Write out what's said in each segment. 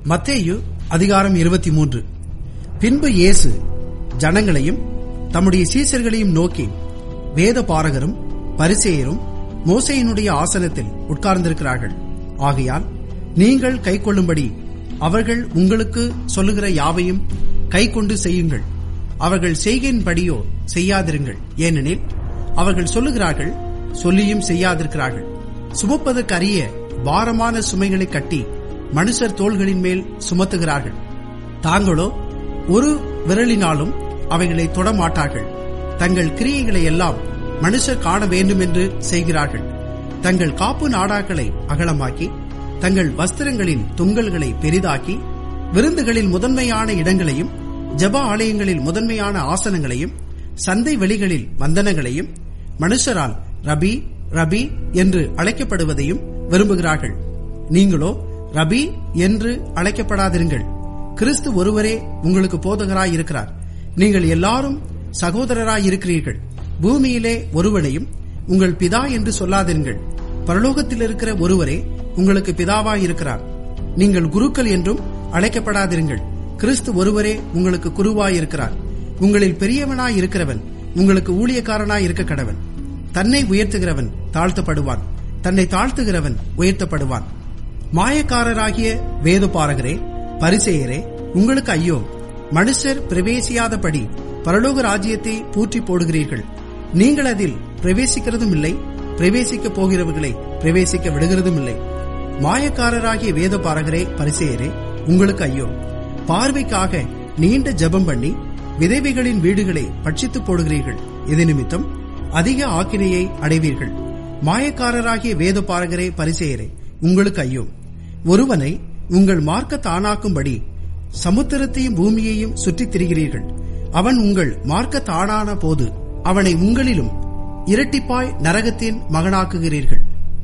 மத்தேயு அதிகாரம் இருபத்தி மூன்று பின்பு இயேசு ஜனங்களையும் தம்முடைய சீசர்களையும் நோக்கி வேத பாரகரும் பரிசேயரும் மோசையினுடைய ஆசனத்தில் உட்கார்ந்திருக்கிறார்கள் ஆகையால் நீங்கள் கைக்கொள்ளும்படி அவர்கள் உங்களுக்கு சொல்லுகிற யாவையும் கைக்கொண்டு செய்யுங்கள் அவர்கள் செய்கையின்படியோ செய்யாதிருங்கள் ஏனெனில் அவர்கள் சொல்லுகிறார்கள் சொல்லியும் செய்யாதிருக்கிறார்கள் சுமப்பதற்கு அறிய பாரமான சுமைகளை கட்டி மனுஷர் தோள்களின் மேல் சுமத்துகிறார்கள் தாங்களோ ஒரு விரலினாலும் அவைகளை தொடமாட்டார்கள் தங்கள் கிரியைகளை எல்லாம் மனுஷர் காண வேண்டும் என்று செய்கிறார்கள் தங்கள் காப்பு நாடாக்களை அகலமாக்கி தங்கள் வஸ்திரங்களின் தொங்கல்களை பெரிதாக்கி விருந்துகளில் முதன்மையான இடங்களையும் ஜப ஆலயங்களில் முதன்மையான ஆசனங்களையும் சந்தை வெளிகளில் வந்தனங்களையும் மனுஷரால் ரபி ரபி என்று அழைக்கப்படுவதையும் விரும்புகிறார்கள் நீங்களோ ரபி என்று அழைக்கப்படாதிருங்கள் கிறிஸ்து ஒருவரே உங்களுக்கு போதகராய் இருக்கிறார் நீங்கள் எல்லாரும் சகோதரராய் இருக்கிறீர்கள் பூமியிலே ஒருவனையும் உங்கள் பிதா என்று சொல்லாதிருங்கள் பரலோகத்தில் இருக்கிற ஒருவரே உங்களுக்கு பிதாவாய் இருக்கிறார் நீங்கள் குருக்கள் என்றும் அழைக்கப்படாதிருங்கள் கிறிஸ்து ஒருவரே உங்களுக்கு குருவாய் இருக்கிறார் உங்களில் பெரியவனாய் இருக்கிறவன் உங்களுக்கு ஊழியக்காரனாய் இருக்க கடவன் தன்னை உயர்த்துகிறவன் தாழ்த்தப்படுவான் தன்னை தாழ்த்துகிறவன் உயர்த்தப்படுவான் மாயக்காரராகிய வேதபாரகரே பரிசெயரே உங்களுக்கு ஐயோ மனுஷர் பிரவேசியாதபடி பரலோக ராஜ்யத்தை பூற்றி போடுகிறீர்கள் நீங்கள் அதில் பிரவேசிக்கிறதும் இல்லை பிரவேசிக்கப் போகிறவர்களை பிரவேசிக்க விடுகிறதும் இல்லை மாயக்காரராகிய வேதபாரகரே பரிசெயரே உங்களுக்கு ஐயோ பார்வைக்காக நீண்ட ஜெபம் பண்ணி விதவைகளின் வீடுகளை பட்சித்து போடுகிறீர்கள் இது நிமித்தம் அதிக ஆக்கினையை அடைவீர்கள் மாயக்காரராகிய வேதபாரகரே பரிசெயரே உங்களுக்கு ஐயோ ஒருவனை உங்கள் மார்க்க தானாக்கும்படி சமுத்திரத்தையும் பூமியையும் சுற்றித் திரிகிறீர்கள் அவன் உங்கள் மார்க்க தானான போது அவனை உங்களிலும் இரட்டிப்பாய் நரகத்தின் மகனாக்குகிறீர்கள்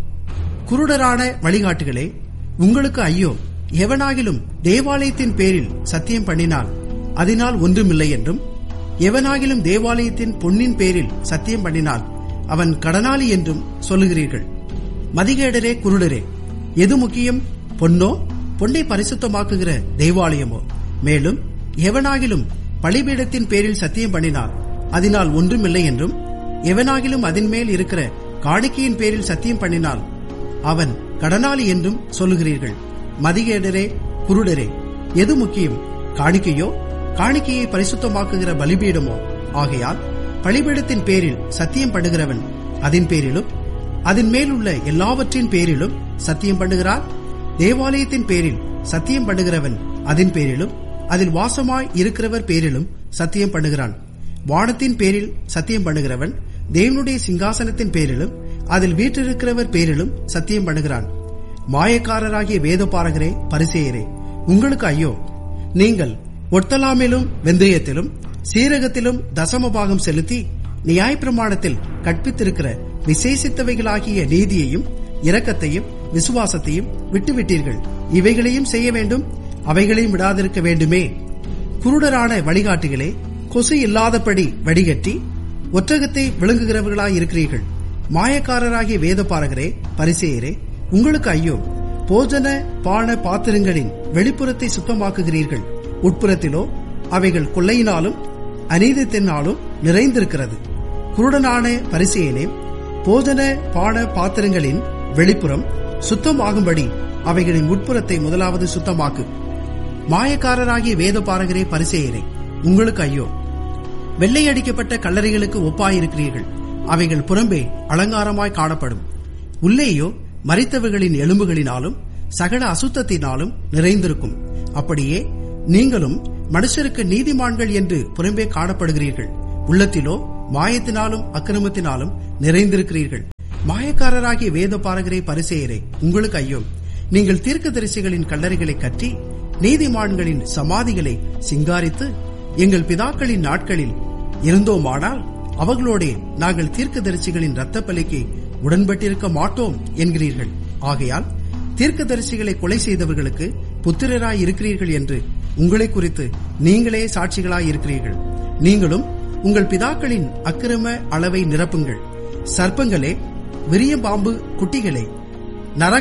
குருடரான வழிகாட்டுகளே உங்களுக்கு ஐயோ எவனாகிலும் தேவாலயத்தின் பேரில் சத்தியம் பண்ணினால் அதனால் ஒன்றுமில்லை என்றும் எவனாகிலும் தேவாலயத்தின் பொன்னின் பேரில் சத்தியம் பண்ணினால் அவன் கடனாளி என்றும் சொல்லுகிறீர்கள் மதிகேடரே குருடரே எது முக்கியம் பொன்னோ பொன்னை பரிசுத்தமாக்குகிற தேவாலயமோ மேலும் எவனாகிலும் பலிபீடத்தின் பேரில் சத்தியம் பண்ணினால் அதனால் ஒன்றுமில்லை என்றும் எவனாகிலும் அதன் மேல் இருக்கிற காணிக்கையின் பேரில் சத்தியம் பண்ணினால் அவன் கடனாளி என்றும் சொல்லுகிறீர்கள் மதிகேடரே குருடரே எது முக்கியம் காணிக்கையோ காணிக்கையை பரிசுத்தமாக்குகிற பலிபீடமோ ஆகையால் பலிபீடத்தின் பேரில் சத்தியம் பண்ணுகிறவன் அதன் பேரிலும் அதன் மேல் உள்ள எல்லாவற்றின் பேரிலும் சத்தியம் பண்ணுகிறார் தேவாலயத்தின் பேரில் சத்தியம் பண்ணுகிறவன் அதன் பேரிலும் அதில் வாசமாய் இருக்கிறவர் பேரிலும் சத்தியம் பண்ணுகிறான் வானத்தின் பேரில் சத்தியம் பண்ணுகிறவன் தேவனுடைய சிங்காசனத்தின் பேரிலும் அதில் வீற்றிருக்கிறவர் பேரிலும் சத்தியம் பண்ணுகிறான் மாயக்காரராகிய வேதபாரகரே பரிசேயரே உங்களுக்கு ஐயோ நீங்கள் ஒட்டலாமிலும் வெந்தயத்திலும் சீரகத்திலும் தசமபாகம் செலுத்தி நியாயப்பிரமாணத்தில் கற்பித்திருக்கிற விசேஷித்தவைகளாகிய நீதியையும் இரக்கத்தையும் விசுவாசத்தையும் விட்டுவிட்டீர்கள் இவைகளையும் செய்ய வேண்டும் அவைகளையும் விடாதிருக்க வேண்டுமே குருடரான வழிகாட்டிகளே கொசு இல்லாதபடி வடிகட்டி ஒற்றகத்தை விளங்குகிறவர்களாய் இருக்கிறீர்கள் மாயக்காரராகிய வேதபாரகரே பரிசேயரே உங்களுக்கு ஐயோ போஜன பான பாத்திரங்களின் வெளிப்புறத்தை சுத்தமாக்குகிறீர்கள் உட்புறத்திலோ அவைகள் கொள்ளையினாலும் அநீதத்தினாலும் நிறைந்திருக்கிறது குருடனான பரிசேயனே போஜன பான பாத்திரங்களின் வெளிப்புறம் சுத்தமாகும்படி அவைகளின் உட்புறத்தை முதலாவது சுத்தமாக்கு மாயக்காரராகிய வேதபாரகரே பரிசேயரே உங்களுக்கு ஐயோ வெள்ளை அடிக்கப்பட்ட கல்லறைகளுக்கு ஒப்பாயிருக்கிறீர்கள் அவைகள் புறம்பே அலங்காரமாய் காணப்படும் உள்ளேயோ மறித்தவர்களின் எலும்புகளினாலும் சகல அசுத்தத்தினாலும் நிறைந்திருக்கும் அப்படியே நீங்களும் மனுஷருக்கு நீதிமான்கள் என்று புறம்பே காணப்படுகிறீர்கள் உள்ளத்திலோ மாயத்தினாலும் அக்கிரமத்தினாலும் நிறைந்திருக்கிறீர்கள் மாயக்காரராகிய வேத பாரகரே பரிசெயரே உங்களுக்கு ஐயோ நீங்கள் தீர்க்கதரிசிகளின் கல்லறைகளை கட்டி நீதிமான்களின் சமாதிகளை சிங்காரித்து எங்கள் பிதாக்களின் நாட்களில் இருந்தோமானால் அவர்களோடே நாங்கள் தீர்க்கதரிசிகளின் இரத்த பலிக்கு உடன்பட்டிருக்க மாட்டோம் என்கிறீர்கள் ஆகையால் தீர்க்கதரிசிகளை கொலை செய்தவர்களுக்கு புத்திரராய் இருக்கிறீர்கள் என்று உங்களை குறித்து நீங்களே சாட்சிகளாய் இருக்கிறீர்கள் நீங்களும் உங்கள் பிதாக்களின் அக்கிரம அளவை நிரப்புங்கள் சர்ப்பங்களே விரியம்பாம்பு குட்டிகளே நர